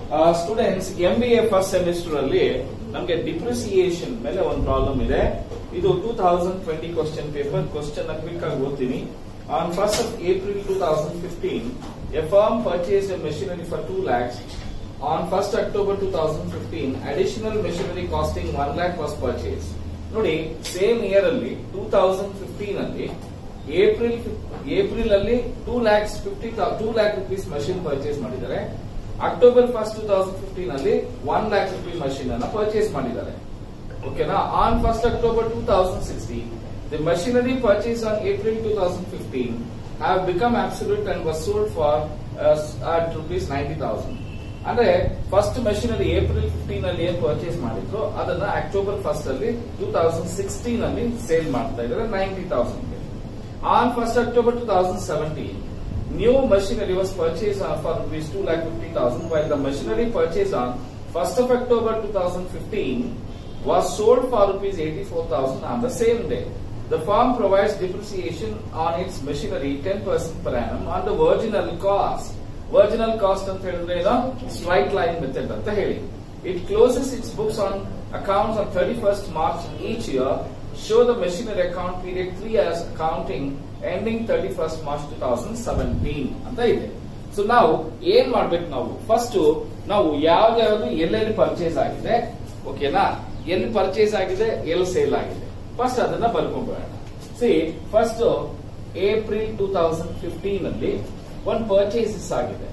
Students M B A first semester ಅಲ್ಲಿ ನಮಗೆ depreciation ಮೇಲೆ ಒಂದು ಪ್ರಾಬ್ಲಮ್ ಇದೆ ಇದು two thousand twenty question paper question quick ಆಗಿ ಓದ್ತೀನಿ on first of April two thousand fifteen a firm purchase a machinery for two lakhs on first October two thousand fifteen additional machinery costing one lakh was purchase ನೋಡಿ same year ಅಲ್ಲಿ two thousand fifteen ಅಲ್ಲಿ April April ಅಲ್ಲಿ two lakhs fifty two lakh rupees machine purchase ಮಾಡಿದ್ದಾರೆ October first two thousand fifteen ಅಲ್ಲಿ one lakh rupee machine ಅನ್ನ purchase ಮಾಡಿದ್ದಾರೆ ಓಕೆನಾ on first October two thousand sixteen the machinery purchase on April two thousand fifteen have become absolute and was sold for at rupees ninety thousand ಅಂದ್ರೆ first machinery April fifteen ಅಲ್ಲಿ ಏನ್ purchase ಮಾಡಿದ್ರು ಅದನ್ನ October first ಅಲ್ಲಿ two thousand sixteen ಅಲ್ಲಿ sale ಮಾಡ್ತಾ ಇದ್ದಾರೆ ninety thousand on first October two thousand seventeen new machinery was purchase for rupees two lakh fifty thousand while the machinery purchase on first of October two thousand fifteen was sold for rupees 84,000 on the same day. The firm provides depreciation on its machinery 10% per annum on the virginal cost. Virginal cost ಅಂತ ಹೇಳಿದ್ರೆ ಇದು straight line method ಅಂತ ಹೇಳಿ it closes its books on accounts on thirty first March each year show the machinery account period three years accounting ending thirty first March two thousand seventeen ಅಂತ ಇದೆ so ನಾವು ಏನ್ ಮಾಡ್ಬೇಕು ನಾವು first ನಾವು ಯಾವ್ದಾವ್ದು ಎಲ್ಲೆಲ್ಲಿ ಪರ್ಚೇಸ್ ಆಗಿದೆ ಓಕೆನಾ ಎಲ್ಲಿ ಪರ್ಚೇಸ್ ಆಗಿದೆ ಎಲ್ಲಿ ಸೇಲ್ ಆಗಿದೆ ಫಸ್ಟ್ ಅದನ್ನ ಬರ್ಕೊಂಡ್ಬಿಡೋಣ see first April two thousand fifteen ಅಲ್ಲಿ ಒಂದು ಪರ್ಚೇಸಸ್ ಆಗಿದೆ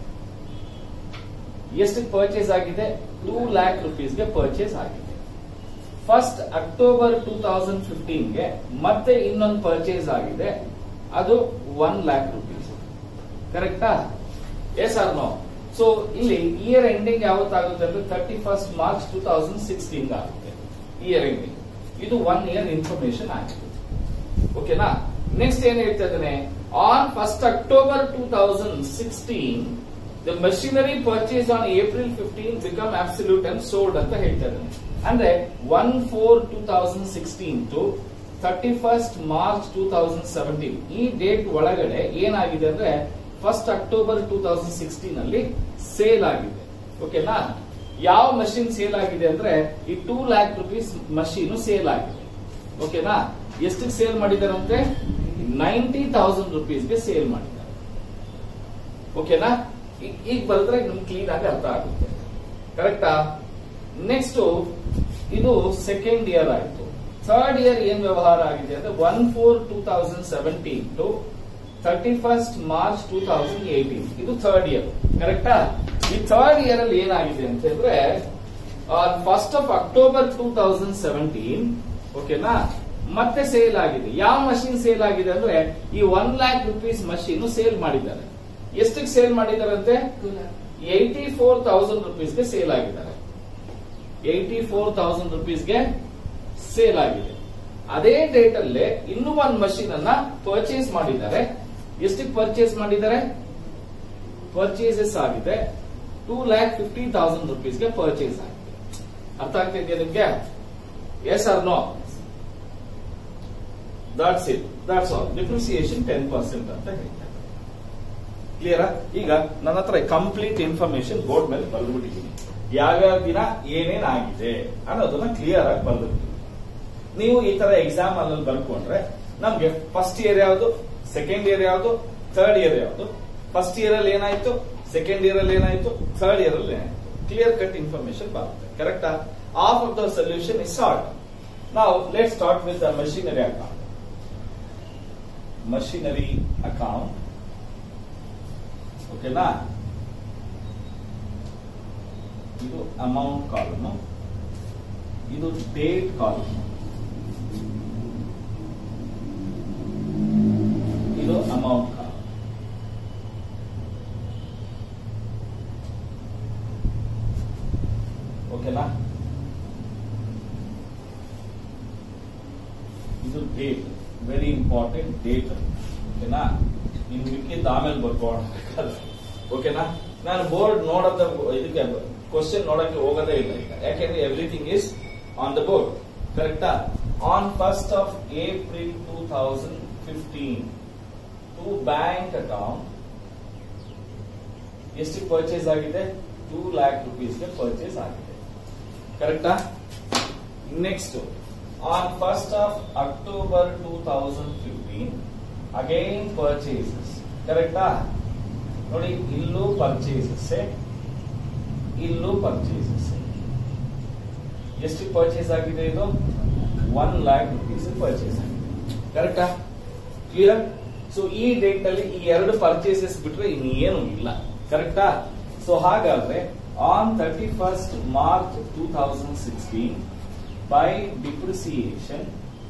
ಎಷ್ಟು ಪರ್ಚೇಸ್ ಆಗಿದೆ ಟೂ ಲ್ಯಾಕ್ ರುಪೀಸ್ಗೆ ಪರ್ಚೇಸ್ ಆಗಿದೆ ಫಸ್ಟ್ ಅಕ್ಟೋಬರ್ ಟೂ ತೌಸಂಡ್ ಫಿಫ್ಟೀನ್ಗೆ ಮತ್ತೆ ಇನ್ನೊಂದು ಪರ್ಚೇಸ್ ಆಗಿದೆ ಅದು ಒನ್ ಲ್ಯಾಕ್ ರುಪೀಸ್ ಕರೆಕ್ಟಾ ಎಸ್ ಆರ್ ನೋ ಸೊ ಇಲ್ಲಿ ಇಯರ್ ಎಂಡಿಂಗ್ ಯಾವತ್ತಾಗುತ್ತೆ ಅಂದ್ರೆ thirty first March two thousand sixteen ಆಗುತ್ತೆ ಇಯರ್ ಎಂಡಿಂಗ್ ಇದು ಒನ್ ಇಯರ್ ಇನ್ಫಾರ್ಮೇಶನ್ ಆಗಿದೆ ಓಕೆನಾ ನೆಕ್ಸ್ಟ್ ಏನ್ ಹೇಳ್ತಾ ಇದ್ದಾನೆ on first October two thousand sixteen the machinery purchase on April fifteen become absolute and sold ಅಂತ ಹೇಳ್ತಾ ಇದ್ದಾನೆ ಅಂದ್ರೆ one four two thousand sixteen to thirty first March two thousand seventeen ಈ ಡೇಟ್ ಒಳಗಡೆ ಏನಾಗಿದೆ ಅಂದ್ರೆ first October two thousand sixteen ಅಲ್ಲಿ sale ಆಗಿದೆ ಓಕೆನಾ ಯಾವ ಮಷಿನ್ ಸೇಲ್ ಆಗಿದೆ ಅಂದ್ರೆ ಈ two lakh rupees machine sale ಆಗಿದೆ ಓಕೆನಾ ಎಷ್ಟಕ್ಕೆ ಸೇಲ್ ಮಾಡಿದಾರಂತೆ ನೈಂಟಿ ತೌಸಂಡ್ ರುಪೀಸ್ಗೆ ಸೇಲ್ ಮಾಡಿದ್ದಾರೆ ಓಕೆನಾ ಈ- ಈಗ ಬರೆದ್ರೆ ನಿಮ್ಗೆ ಕ್ಲೀನ್ ಆಗಿ ಅರ್ಥ ಆಗುತ್ತೆ ಕರೆಕ್ಟಾ ನೆಕ್ಸ್ಟ್ ಇದು ಸೆಕೆಂಡ್ ಇಯರ್ ಆಯ್ತು ಥರ್ಡ್ ಇಯರ್ ಏನ್ ವ್ಯವಹಾರ ಆಗಿದೆ ಅಂದ್ರೆ one four two thousand seventeen to thirty first March two thousand eighteen ಇದು ಥರ್ಡ್ ಇಯರ್ ಕರೆಕ್ಟಾ ಈ ಥರ್ಡ್ ಇಯರ್ ಅಲ್ಲಿ ಏನಾಗಿದೆ ಅಂತ ಹೇಳಿದ್ರೆ first of October two thousand seventeen ಓಕೆನಾ ಮತ್ತೆ ಸೇಲ್ ಆಗಿದೆ ಯಾವ ಮಷಿನ್ ಸೇಲ್ ಆಗಿದೆ ಅಂದ್ರೆ ಈ one lakh rupees machine sale ಮಾಡಿದ್ದಾರೆ ಎಷ್ಟಕ್ಕೆ ಸೇಲ್ ಮಾಡಿದಾರಂತೆ ಏಯ್ಟಿ ಫೋರ್ ತೌಸಂಡ್ ರುಪೀಸ್ಗೆ ಸೇಲ್ ಆಗಿದ್ದಾರೆ ಏಯ್ಟಿ ಫೋರ್ ತೌಸಂಡ್ ರುಪೀಸ್ಗೆ ಸೇಲ್ ಆಗಿದೆ ಅದೇ ಡೇಟ್ ಅಲ್ಲೇ ಇನ್ನೂ ಒಂದು ಮಷೀನ್ ಅನ್ನ ಪರ್ಚೇಸ್ ಮಾಡಿದ್ದಾರೆ ಎಷ್ಟಕ್ಕೆ ಪರ್ಚೇಸ್ ಮಾಡಿದ್ದಾರೆ ಪರ್ಚೇಸಸ್ ಆಗಿದೆ ಟೂ ಲ್ಯಾಕ್ ಫಿಫ್ಟಿ ತೌಸಂಡ್ ರುಪೀಸ್ಗೆ ಪರ್ಚೇಸ್ ಆಗಿದೆ ಅರ್ಥ ಆಗ್ತಿದೆಯಾ ನಿಮ್ಗೆ yes or no that's it that's all depreciation ten percent ಅಂತ ಹೇಳ್ತಾರೆ ಕ್ಲಿಯರಾ ಈಗ ನನ್ನ ಹತ್ರ ಕಂಪ್ಲೀಟ್ ಇನ್ಫಾರ್ಮೇಶನ್ ಬೋರ್ಡ್ ಮೇಲೆ ಬರೆದ್ಬಿಟ್ಟಿದ್ದೀನಿ ಯಾವ್ಯಾವ ದಿನ ಏನೇನ್ ಆಗಿದೆ ಅನ್ನೋದನ್ನ ಕ್ಲಿಯರ್ ಆಗಿ ಬರೆದಿರ್ತೀನಿ ನೀವು ಈ ತರ ಎಕ್ಸಾಮ್ ಅಲ್ಲಿ ಬರ್ಕೊಂಡ್ರೆ ನಮ್ಗೆ ಫಸ್ಟ್ ಇಯರ್ ಯಾವುದು ಸೆಕೆಂಡ್ ಇಯರ್ ಯಾವುದು ಥರ್ಡ್ ಇಯರ್ ಯಾವುದು ಫಸ್ಟ್ ಇಯರ್ ಅಲ್ಲಿ ಏನಾಯ್ತು ಸೆಕೆಂಡ್ ಇಯರ್ ಅಲ್ಲಿ ಏನಾಯ್ತು ಥರ್ಡ್ ಇಯರ್ ಅಲ್ಲಿ ಏನಾಯ್ತು ಕ್ಲಿಯರ್ ಕಟ್ ಇನ್ಫಾರ್ಮೇಶನ್ ಬರುತ್ತೆ ಕರೆಕ್ಟಾ of of the solution is solve ನಾವು let start with the machinery account machinery account ಓಕೆನಾ ಇದು ಅಮೌಂಟ್ ಕಾಲಮ್ ಇದು ಡೇಟ್ ಕಾಲಮ್ ಇದು ಅಮೌಂಟ್ ಕಾಲಮ್ ಓಕೆನಾ ಇದು ಡೇಟ್ ವೆರಿ ಇಂಪಾರ್ಟೆಂಟ್ ಡೇಟ್ ಓಕೆನಾ ಇನ್ನು ಮಿಕ್ಕಿದ್ದು ಆಮೇಲೆ ಬರ್ಕೊಂಡು ಓಕೆನಾ ನಾನು ಬೋರ್ಡ್ ನೋಡೋದ ಇದಕ್ಕೆ ಕ್ವಶನ್ ನೋಡಕ್ಕೆ ಹೋಗೋದೇ ಇಲ್ಲ ಈಗ ಯಾಕೆಂದ್ರೆ everything is on the board ಕರೆಕ್ಟಾ on first of April two thousand fifteen to bank account ಎಷ್ಟು ಪರ್ಚೇಸ್ ಆಗಿದೆ ಟೂ ಲ್ಯಾಕ್ ರುಪೀಸ್ಗೆ ಪರ್ಚೇಸ್ ಆಗಿದೆ ಕರೆಕ್ಟಾ next on first of October two thousand fifteen again purchases ಕರೆಕ್ಟಾ ನೋಡಿ ಇಲ್ಲೂ ಪರ್ಚೇಸಸ್ ಇಲ್ಲೂ ಪರ್ಚೇಸಸ್ ಎಷ್ಟು ಪರ್ಚೇಸ್ ಆಗಿದೆ ಇದು ಒನ್ ಲ್ಯಾಕ್ ರುಪೀಸ್ ಪರ್ಚೇಸ್ ಆಗಿದೆ ಕರೆಕ್ಟಾ ಕ್ಲಿಯರ್ ಸೊ ಈ ಡೇಟ್ ಅಲ್ಲಿ ಈ ಎರಡು ಪರ್ಚೇಸಸ್ ಬಿಟ್ರೆ ಇನ್ನೇನು ಇಲ್ಲ ಕರೆಕ್ಟಾ ಸೊ ಹಾಗಾದ್ರೆ on thirty first March two thousand sixteen by depreciation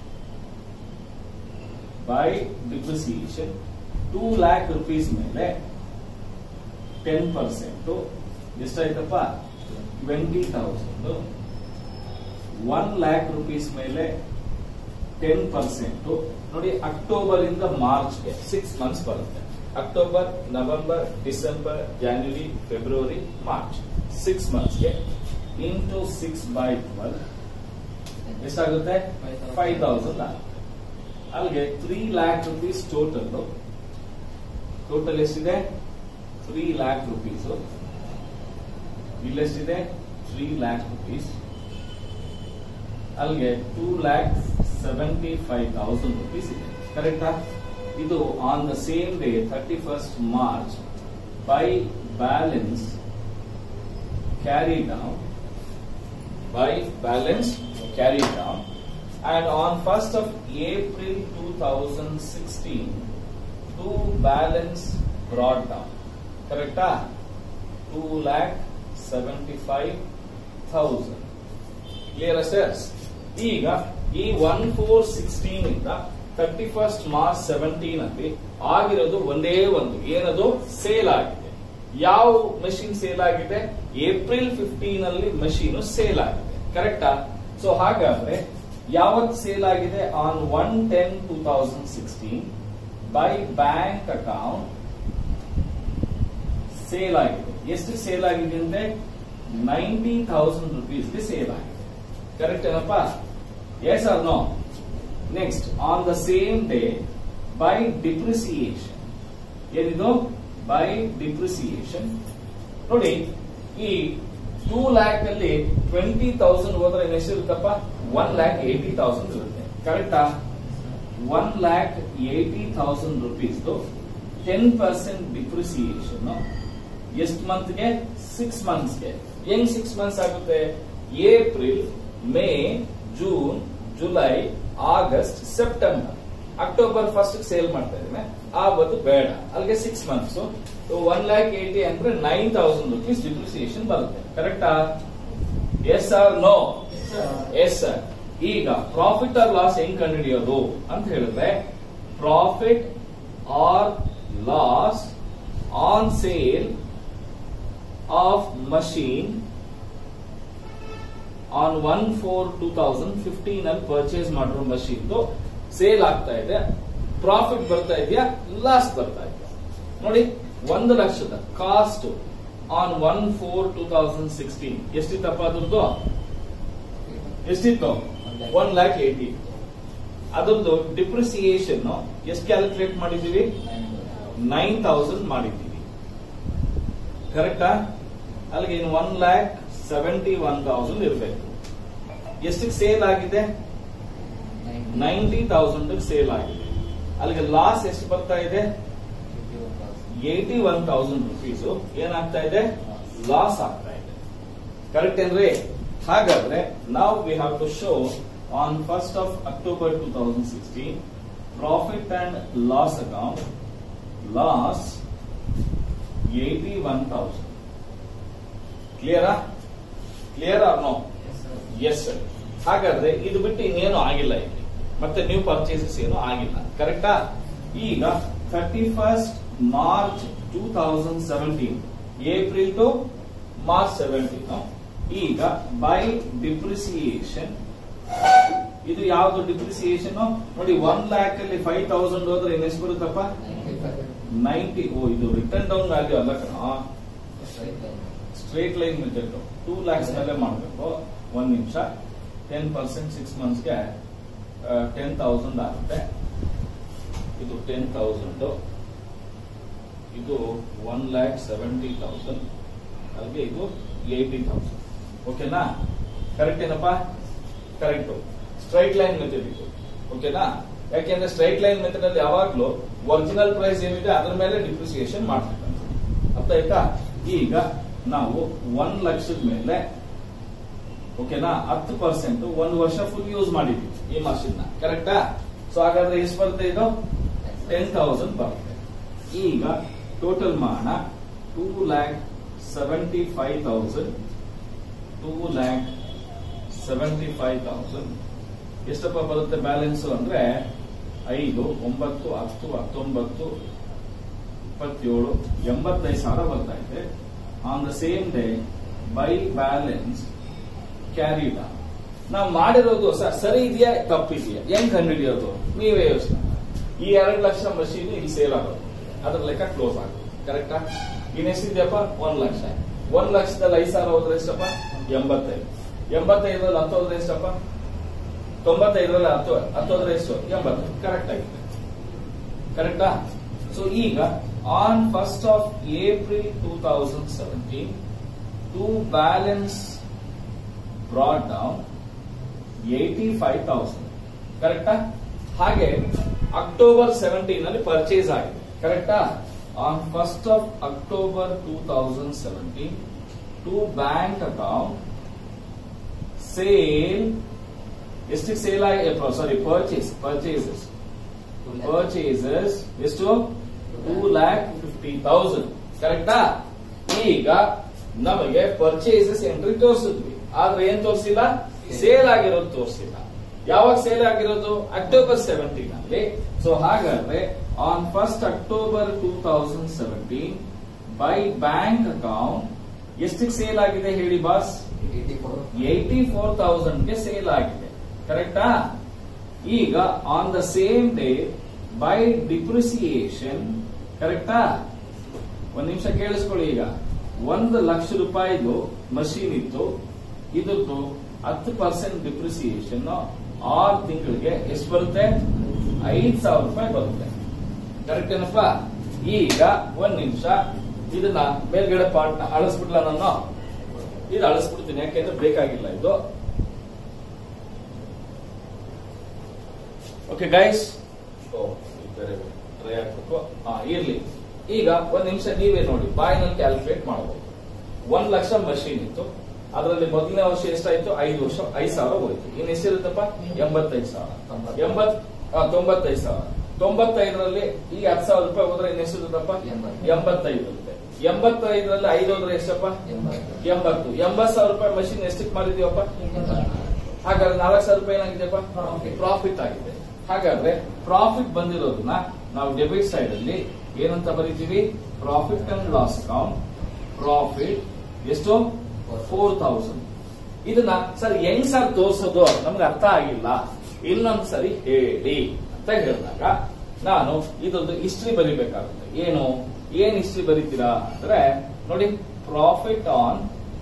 by depreciation two lakh rupees ಮೇಲೆ ಟೆನ್ ಪರ್ಸೆಂಟ್ ಎಷ್ಟಾಯ್ತಪ್ಪ twenty thousand one lakh rupees ಮೇಲೆ ಟೆನ್ ಪರ್ಸೆಂಟ್ ನೋಡಿ ಅಕ್ಟೋಬರ್ ಇಂದ ಮಾರ್ಚ್ಗೆ ಸಿಕ್ಸ್ ಮಂತ್ಸ್ ಬರುತ್ತೆ October November December January February March six ಮಂತ್ಸ್ಗೆ into six by twelve ಎಷ್ಟಾಗುತ್ತೆ five thousand ಅಲ್ಲಿಗೆ three lakh rupees total total ಎಷ್ಟಿದೆ ತ್ರೀ ಲ್ಯಾಕ್ ರುಪೀಸ್ ಇಲ್ಲೆಷ್ಟಿದೆ ತ್ರೀ ಲ್ಯಾಕ್ ರುಪೀಸ್ ಅಲ್ಲಿಗೆ two lakh seventy five thousand rupees ಇದೆ ಕರೆಕ್ಟಾ ಇದು on the same day thirty first March by balance carry down by balance carry down and on 1st of April 2016 two balance brought down correcta 2 lakh 75 thousand clear sir ಈಗ ಈ one four sixteen ಇಂದ thirty first March seventeen ಅಲ್ಲಿ ಆಗಿರೋದು ಒಂದೇ ಒಂದು ಏನದು sale ಆಗಿದೆ ಯಾವ ಮಷಿನ್ ಸೇಲ್ ಆಗಿದೆ ಏಪ್ರಿಲ್ ಫಿಫ್ಟೀನ್ ಅಲ್ಲಿ ಮಷೀನ್ ಸೇಲ್ ಆಗಿದೆ ಕರೆಕ್ಟಾ ಸೊ ಹಾಗಾದ್ರೆ ಯಾವತ್ ಸೇಲ್ ಆಗಿದೆ on one ten two thousand sixteen by bank account sale ಆಗಿದೆ ಎಷ್ಟು ಸೇಲ್ ಆಗಿದೆ ಅಂದ್ರೆ ನೈಂಟಿ ಥೌಸಂಡ್ ರುಪೀಸ್ಗೆ ಸೇಲ್ ಆಗಿದೆ ಕರೆಕ್ಟ್ ಏನಪ್ಪ yes or no next on the same day by depreciation ಏನಿದು ಬೈ ಡಿಪ್ರಿಸಿಯೇಷನ್ ನೋಡಿ ಈ ಟೂ ಲ್ಯಾಕ್ ಅಲ್ಲಿ ಟ್ವೆಂಟಿ ತೌಸಂಡ್ ಹೋದ್ರೆ ಎಷ್ಟಿರುತ್ತಪ್ಪ ಒನ್ ಲ್ಯಾಕ್ ಏಟಿ ತೌಸಂಡ್ ಇರುತ್ತೆ ಕರೆಕ್ಟಾ one lakh eighty thousand rupees ten percent depreciation ಎಷ್ಟು ಮಂತ್ಗೆ ಸಿಕ್ಸ್ ಮಂತ್ಸ್ಗೆ ಹೆಂಗ್ ಸಿಕ್ಸ್ ಮಂತ್ಸ್ ಆಗುತ್ತೆ April May June July August September October first sale ಮಾಡ್ತಾ ಇದ್ದೇನೆ ಆವತ್ತು ಬೇಡ ಅಲ್ಲಿಗೆ six months one lakh eighty ಅಂದ್ರೆ ನೈನ್ ತೌಸಂಡ್ ರುಪೀಸ್ ಡಿಪ್ರಿಸಿಯೇಷನ್ ಬರುತ್ತೆ ಕರೆಕ್ಟಾ yes or no yes sir ಈಗ ಪ್ರಾಫಿಟ್ ಆರ್ ಲಾಸ್ ಹೆಂಗ್ ಕಂಡುಹಿಡಿಯೋದು ಅಂತ ಹೇಳಿದ್ರೆ profit or loss on sale of machine on one four two thousand fifteen ಅಲ್ಲಿ ಪರ್ಚೇಸ್ ಮಾಡಿರೋ ಮಷೀನ್ ಸೇಲ್ ಆಗ್ತಾ ಇದೆ ಪ್ರಾಫಿಟ್ ಬರ್ತಾ ಇದೆಯಾ ಲಾಸ್ ಬರ್ತಾ ಇದೆಯಾ ನೋಡಿ ಒಂದು ಲಕ್ಷದ cost on one four two thousand sixteen ಎಷ್ಟಿತ್ತಪ್ಪ ಅದ್ರದ್ದು ಎಷ್ಟಿತ್ತು ಒನ್ ಲ್ಯಾಕ್ ಏಟಿ ಅದೊಂದು ಡಿಪ್ರಿಸಿಯೇಷನ್ ಎಷ್ಟು ಕ್ಯಾಲ್ಕುಲೇಟ್ ಮಾಡಿದೀವಿ ನೈನ್ ತೌಸಂಡ್ ಮಾಡಿದ್ದೀವಿ ಕರೆಕ್ಟಾ ಅಲ್ಲಿಗೆ ಇನ್ನು one lakh seventy one thousand ಇರಬೇಕು ಎಷ್ಟಕ್ಕೆ ಸೇಲ್ ಆಗಿದೆ ನೈಂಟಿ ತೌಸಂಡ್ ಸೇಲ್ ಆಗಿದೆ ಅಲ್ಲಿಗೆ ಲಾಸ್ ಎಷ್ಟು ಬರ್ತಾ ಇದೆ ಏಟಿ ಒನ್ ತೌಸಂಡ್ ರುಪೀಸ್ ಏನಾಗ್ತಾ ಇದೆ ಲಾಸ್ ಆಗ್ತಾ ಇದೆ ಕರೆಕ್ಟ್ ಏನ್ರಿ ಹಾಗಾದ್ರೆ ನಾವು we have to show on first of October two thousand sixteen profit and loss account loss eighty one thousand ಕ್ಲಿಯರಾ clear or no yes sir ಹಾಗಾದ್ರೆ ಇದು ಬಿಟ್ಟು ಇನ್ನೇನು ಆಗಿಲ್ಲ ಇಲ್ಲಿ ಮತ್ತೆ ನ್ಯೂ ಪರ್ಚೇಸಸ್ ಏನು ಆಗಿಲ್ಲ ಕರೆಕ್ಟಾ ಈಗ thirty first March two thousand seventeen April to March seventeen ಈಗ ಬೈ ಡಿಪ್ರಿಸಿಯೇಷನ್ ಇದು ಯಾವ್ದು ಡಿಪ್ರಿಸಿಯೇಷನ್ ನೋಡಿ ಒನ್ ಲ್ಯಾಕ್ ಅಲ್ಲಿ ಫೈವ್ ತೌಸಂಡ್ ಹೋದ್ರೆ ಇನ್ನೆಷ್ಟು ಬರುತ್ತಪ್ಪ ನೈಂಟಿ ಓ ಇದು ರಿಟರ್ನ್ ಡೌನ್ ವ್ಯಾಲ್ಯೂ ಅಲ್ಲ ಕಣ straight line method two lakhs ಮೇಲೆ ಮಾಡಬೇಕು ಒಂದ್ ನಿಮಿಷ ಟೆನ್ ಪರ್ಸೆಂಟ್ ಸಿಕ್ಸ್ ಮಂತ್ಸ್ಗೆ ಟೆನ್ ತೌಸಂಡ್ ಆಗುತ್ತೆ ಇದು ಟೆನ್ ತೌಸಂಡ್ ಇದು ಒನ್ ಲ್ಯಾಕ್ ಸೆವೆಂಟಿ ತೌಸಂಡ್ ಅಲ್ಲಿಗೆ ಇದು ಏಯ್ಟಿ ತೌಸಂಡ್ ಓಕೆನಾ ಕರೆಕ್ಟ್ ಏನಪ್ಪ ಕರೆಕ್ಟ್ ಸ್ಟ್ರೈಟ್ ಲೈನ್ ಮೆಥಡ್ ಇದು ಓಕೆನಾ ಯಾಕೆಂದ್ರೆ ಸ್ಟ್ರೈಟ್ ಲೈನ್ ಮೆಥಡ್ ಅಲ್ಲಿ ಯಾವಾಗ್ಲೂ ಒರಿಜಿನಲ್ ಪ್ರೈಸ್ ಏನಿದೆ ಅದ್ರ ಮೇಲೆ ಡಿಪ್ರಿಸಿಯೇಷನ್ ಮಾಡ್ಬೇಕಂತ ಅರ್ಥ ಆಯ್ತಾ ಈಗ ನಾವು ಒಂದ್ ಲಕ್ಷದ ಮೇಲೆ ಓಕೆನಾ ಹತ್ತು ಪರ್ಸೆಂಟ್ ಒಂದು ವರ್ಷ ಫುಲ್ ಯೂಸ್ ಮಾಡಿದ್ವಿ ಈ ಮಷಿನ್ ನ ಕರೆಕ್ಟಾ ಸೊ ಹಾಗಾದ್ರೆ ಎಷ್ಟು ಬರುತ್ತೆ ಇದು ಟೆನ್ ತೌಸಂಡ್ ಬರುತ್ತೆ ಈಗ ಟೋಟಲ್ ಮಾಡೋಣ two lakh seventy five thousand two lakh seventy five thousand ಎಷ್ಟಪ್ಪ ಬರುತ್ತೆ ಬ್ಯಾಲೆನ್ಸ್ ಅಂದ್ರೆ ಐದು ಒಂಬತ್ತು ಹತ್ತು ಹತ್ತೊಂಬತ್ತು ಇಪ್ಪತ್ತೇಳು ಎಂಬತ್ತೈದು ಸಾವಿರ ಬರ್ತಾ ಇದೆ on the same day by balance carried ನಾವು ಮಾಡಿರೋದು ಸ- ಸರಿ ಇದೆಯಾ ತಪ್ಪಿದೆಯಾ ಹೆಂಗ್ ಕಂಡುಹಿಡಿಯೋದು ನೀವೇ ಯೋಚನೆ ಮಾಡಿ. ಈ ಎರಡು ಲಕ್ಷ ಮಷೀನ್ ಇಲ್ಲಿ ಸೇಲ್ ಆಗೋದು ಅದ್ರ ಲೆಕ್ಕ ಕ್ಲೋಸ್ ಆಗೋದು ಕರೆಕ್ಟಾ ಇನ್ ಎಷ್ಟಿದೆಯಪ್ಪ ಒಂದ್ ಲಕ್ಷ ಒಂದ್ ಲಕ್ಷದಲ್ಲಿ ಐದು ಸಾವಿರ ಹೋದ್ರೆ ಎಷ್ಟಪ್ಪ ಎಂಬತ್ತೈದು ಎಂಬತ್ತೈದರಲ್ಲಿ ಹತ್ತು ಹೋದ್ರೆ ಎಷ್ಟಪ್ಪ ತೊಂಬತ್ತೈದರಲ್ಲಿ ಹತ್ತು ಹತ್ತೋದ್ರೆ ಎಷ್ಟು ಎಂಬತ್ತೈದು ಕರೆಕ್ಟ್ ಆಗಿದೆ ಕರೆಕ್ಟಾ ಸೊ ಈಗ on first of April two thousand seventeen to balance brought down eighty five thousand ಕರೆಕ್ಟಾ ಹಾಗೆ ಅಕ್ಟೋಬರ್ ಸೆವೆಂಟೀನ್ ಅಲ್ಲಿ ಪರ್ಚೇಸ್ ಆಗಿದೆ ಕರೆಕ್ಟಾ on first of October two thousand seventeen to bank account sale ಎಷ್ಟಿಗೆ ಸೇಲ್ ಆಗಿ ಸಾರಿ ಪರ್ಚೇಸ್ ಪರ್ಚೇಸಸ್ ಪರ್ಚೇಸಸ್ ಎಷ್ಟು two lakh fifty thousand ಕರೆಕ್ಟಾ ಈಗ ನಮಗೆ ಪರ್ಚೇಸಸ್ ಎಂಟ್ರಿ ತೋರಿಸಿದ್ವಿ ಆದ್ರೆ ಏನ್ ತೋರಿಸಿಲ್ಲ ಸೇಲ್ ಆಗಿರೋದು ತೋರಿಸಿಲ್ಲ ಯಾವಾಗ ಸೇಲ್ ಆಗಿರೋದು ಅಕ್ಟೋಬರ್ ಸೆವೆಂಟೀನ್ ಅಲ್ಲಿ ಸೊ ಹಾಗಾದ್ರೆ on first October two thousand seventeen by bank account ಎಷ್ಟಿಗೆ ಸೇಲ್ ಆಗಿದೆ ಹೇಳಿ ಬಾಸ್ ಏಯ್ಟಿ ಫೋರ್ ತೌಸಂಡ್ಗೆ ಸೇಲ್ ಆಗಿದೆ ಕರೆಕ್ಟಾ ಈಗ on the same day by depreciation ಕರೆಕ್ಟಾ ಒಂದ್ ನಿಮಿಷ ಕೇಳಿಸ್ಕೊಳ್ಳಿ ಈಗ ಒಂದು ಲಕ್ಷ ರೂಪಾಯಿದು ಮಷೀನ್ ಇತ್ತು ಇದ್ರದ್ದು ಹತ್ತು ಪರ್ಸೆಂಟ್ ಡಿಪ್ರಿಸಿಯೇಷನ್ ಆರು ತಿಂಗಳಿಗೆ ಎಷ್ಟು ಬರುತ್ತೆ ಐದ್ ಸಾವಿರ ರೂಪಾಯಿ ಬರುತ್ತೆ ಕರೆಕ್ಟ್ ಏನಪ್ಪ ಈಗ ಒಂದ್ ನಿಮಿಷ ಇದನ್ನ ಮೇಲ್ಗಡೆ ಪಾರ್ಟ್ ನ ಅಳಿಸ್ಬಿಡ್ಲ ನಾನು ಇದು ಅಳಿಸ್ಬಿಡ್ತೀನಿ ಯಾಕೆಂದ್ರೆ ಬೇಕಾಗಿಲ್ಲ ಇದು ಓಕೆ ಗೈಸ್ ಬೇರೆ ಟ್ರೈ ಹಾಕ್ಬೇಕು ಹಾ ಇರ್ಲಿ ಈಗ ಒಂದ್ ನಿಮಿಷ ನೀವೇ ನೋಡಿ ಬಾಯಿನಲ್ಲಿ ಕ್ಯಾಲ್ಕುಲೇಟ್ ಮಾಡಬಹುದು ಒಂದ್ ಲಕ್ಷ ಮಷೀನ್ ಇತ್ತು ಅದರಲ್ಲಿ ಮೊದಲನೇ ವರ್ಷ ಎಷ್ಟಾಯ್ತು ಐದು ವರ್ಷ ಐದ್ ಸಾವಿರ ಹೋಯ್ತು ಇನ್ ಎಷ್ಟಿರುತ್ತಪ್ಪ ಎಂಬತ್ತೈದು ಸಾವಿರ ಎಂಬತ್ ಆ, ತೊಂಬತ್ತೈದು ಸಾವಿರ ತೊಂಬತ್ತೈದರಲ್ಲಿ ಈಗ ಹತ್ತು ಸಾವಿರ ರೂಪಾಯಿ ಹೋದ್ರೆ ಇನ್ ಎಷ್ಟಿರುತ್ತಪ್ಪ ಎಂಬತ್ತು. ಎಂಬತ್ತೈದು ಇರುತ್ತೆ ಎಂಬತ್ತೈದರಲ್ಲಿ ಐದು ಹೋದ್ರೆ ಎಷ್ಟಪ್ಪ ಎಂಬತ್ತು ಎಂಬತ್ತು ಸಾವಿರ ರೂಪಾಯಿ ಮಷೀನ್ ಎಷ್ಟಕ್ಕೆ ಮಾಡಿದೀವಪ್ಪ ಹಾಗಾದ್ರೆ ನಾಲ್ಕು ಸಾವಿರ ರೂಪಾಯಿ ಏನಾಗಿದೆಯಪ್ಪ Profit. ಪ್ರಾಫಿಟ್ ಆಗಿದೆ ಹಾಗಾದ್ರೆ ಪ್ರಾಫಿಟ್ ಬಂದಿರೋದನ್ನ ನಾವು ಡೆಬಿಟ್ ಸೈಡ್ ಅಲ್ಲಿ ಏನಂತ ಬರೀತೀವಿ profit and loss account profit ಎಷ್ಟು ಫೋರ್ ತೌಸಂಡ್ ಇದನ್ನ ಸರ್ ಹೆಂಗ್ ಸರ್ ತೋರ್ಸೋದು ನಮ್ಗೆ ಅರ್ಥ ಆಗಿಲ್ಲ ಇನ್ನೊಂದ್ ಸರಿ ಹೇಳಿ ಅಂತ ಹೇಳಿದಾಗ ನಾನು ಇದೊಂದು ಹಿಸ್ಟ್ರಿ ಬರಿಬೇಕಾಗುತ್ತೆ ಏನು ಏನ್ ಹಿಸ್ಟ್ರಿ ಬರೀತೀರಾ ಅಂದ್ರೆ ನೋಡಿ profit on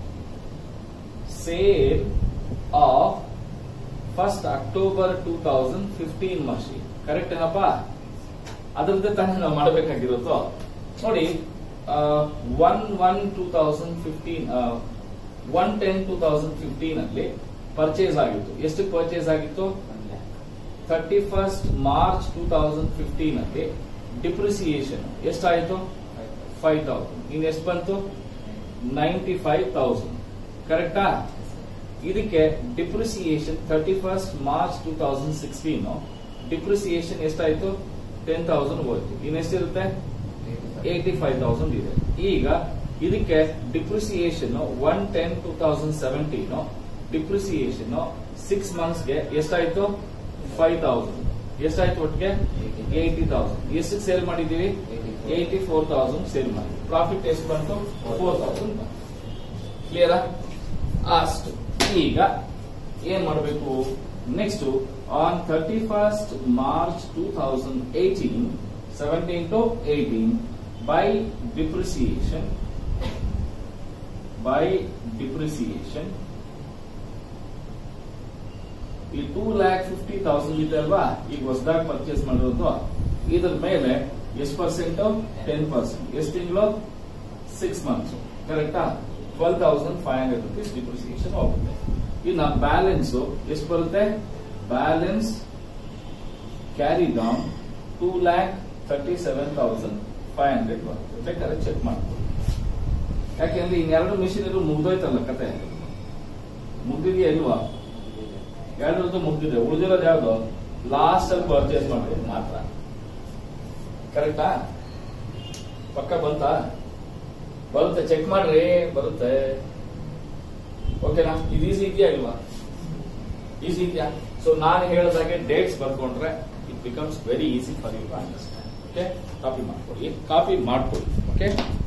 sale of first October two thousand fifteen machine correct ಏನಪ್ಪ ಅದ್ರದ್ದೇ ತಾನೇ ನಾವು ಮಾಡಬೇಕಾಗಿರೋದು ನೋಡಿ one one two thousand fifteen one ten two thousand fifteen ಅಲ್ಲಿ ಪರ್ಚೇಸ್ ಆಗಿತ್ತು ಎಷ್ಟು ಪರ್ಚೇಸ್ ಆಗಿತ್ತು thirty first March two thousand fifteen ಅಲ್ಲಿ ಡಿಪ್ರಿಸಿಯೇಷನ್ ಎಷ್ಟಾಯ್ತು ಫೈವ್ ತೌಸಂಡ್ ಇನ್ ಎಷ್ಟು ಬಂತು ನೈಂಟಿ ಫೈವ್ ತೌಸಂಡ್ ಕರೆಕ್ಟಾ ಇದಕ್ಕೆ depreciation thirty first March two thousand sixteen depreciation ಎಷ್ಟಾಯ್ತು ಟೆನ್ ತೌಸಂಡ್ ಹೋಯ್ತು ಇನ್ನೆಷ್ಟಿರುತ್ತೆ ಏಯ್ಟಿ ಫೈವ್ ತೌಸಂಡ್ ಇದೆ ಈಗ ಇದಕ್ಕೆ depreciation one ten two thousand seventeen depreciation six ಮಂತ್ಸ್ಗೆ ಎಷ್ಟಾಯ್ತು ಫೈವ್ ತೌಸಂಡ್ ಎಷ್ಟಾಯ್ತು ಒಟ್ಟಿಗೆ ಏಯ್ಟಿ ತೌಸಂಡ್ ಎಷ್ಟಕ್ಕೆ ಸೇಲ್ ಮಾಡಿದೀವಿ ಏಯ್ಟಿ ಫೋರ್ ತೌಸಂಡ್ ಸೇಲ್ ಮಾಡಿ ಪ್ರಾಫಿಟ್ ಎಷ್ಟು ಬಂತು ಫೋರ್ ತೌಸಂಡ್ ಬಂತು ಕ್ಲಿಯರಾ ಅಷ್ಟು ಈಗ ಏನ್ ಮಾಡಬೇಕು next on thirty first March two thousand eighteen seventeen to eighteen by depreciation by depreciation ಈ ಟೂ ಲ್ಯಾಕ್ ಫಿಫ್ಟಿ ತೌಸಂಡ್ ಇದೆ ಅಲ್ವಾ ಈಗ ಹೊಸದಾಗಿ ಪರ್ಚೇಸ್ ಮಾಡಿರೋದು ಇದ್ರ ಮೇಲೆ ಎಷ್ಟು ಪರ್ಸೆಂಟ್ ಟೆನ್ ಪರ್ಸೆಂಟ್ ಎಷ್ಟು ತಿಂಗಳು ಸಿಕ್ಸ್ ಮಂತ್ಸ್ ಕರೆಕ್ಟಾ twelve thousand five hundred rupees depreciation ಹೋಗುತ್ತೆ ಇನ್ನು ಬ್ಯಾಲೆನ್ಸ್ ಎಷ್ಟು ಬರುತ್ತೆ balance carry down two lakh thirty seven thousand five hundred ಬರುತ್ತೆ ಬೇಕಾದ್ರೆ ಚೆಕ್ ಮಾಡ್ಕೊಳ್ಳಿ ಯಾಕೆಂದ್ರೆ ಇನ್ನೆರಡು ಮಿಷಿನರಿ ಮುಗ್ದೋಯ್ತಲ್ಲ ಕತೆ ಮುಗ್ದಿದೆಯಾ ಇಲ್ವಾ ಎರಡರದ್ದು ಮುಗ್ದಿದೆ ಉಳಿದಿರೋದು ಯಾವ್ದು ಲಾಸ್ಟ್ ಅಲ್ಲಿ ಪರ್ಚೇಸ್ ಮಾಡಿರೋದು ಮಾತ್ರ ಕರೆಕ್ಟಾ ಪಕ್ಕ ಬಂತಾ ಬರುತ್ತೆ ಚೆಕ್ ಮಾಡ್ರಿ ಬರುತ್ತೆ ಓಕೆನಾ ಇದು ಈಸಿ ಇದೆಯಾ ಇಲ್ವಾ ಈಸಿ ಇದೆಯಾ ಸೊ ನಾನು ಹೇಳಿದಾಗೆ ಡೇಟ್ಸ್ ಬರ್ಕೊಂಡ್ರೆ it becomes very easy for you to understand okay copy ಮಾಡ್ಕೊಳ್ಳಿ ಕಾಪಿ ಮಾಡ್ಕೊಳ್ಳಿ ಓಕೆ